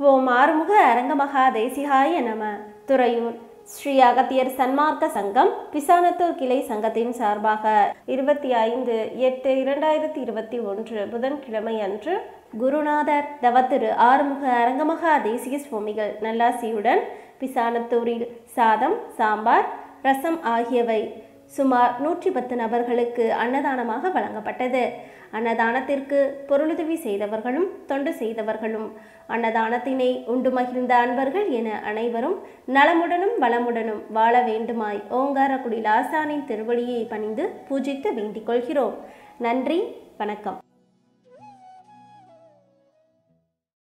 ஓம் ஆறுமுக அரங்கமகா தேசிகாய நம துறையூர் ஸ்ரீ அகத்தியர் சன்மார்க்க சங்கம் பிசானத்தூர் கிளை சங்கத்தின் சார்பாக இருபத்தி ஐந்து எட்டு இரண்டாயிரத்தி இருபத்தி ஒன்று புதன்கிழமை அன்று குருநாதர் தவத்திரு ஆறுமுக அரங்கமகா தேசிக சுவாமிகள் நல்லாசியுடன் பிசானத்தூரில் சாதம் சாம்பார் ரசம் ஆகியவை சுமார் நூற்றி பத்து நபர்களுக்கு அன்னதானமாக வழங்கப்பட்டது அன்னதானத்திற்கு பொருளுதவி செய்தவர்களும் தொண்டு செய்தவர்களும் அன்னதானத்தினை உண்டு மகிழ்ந்த அன்பர்கள் என அனைவரும் நலமுடனும் வளமுடனும் வாழ வேண்டுமாய் ஓங்காரக்குடி லாசானின் திருவடியை பணிந்து பூஜித்து வேண்டிக் கொள்கிறோம் நன்றி வணக்கம்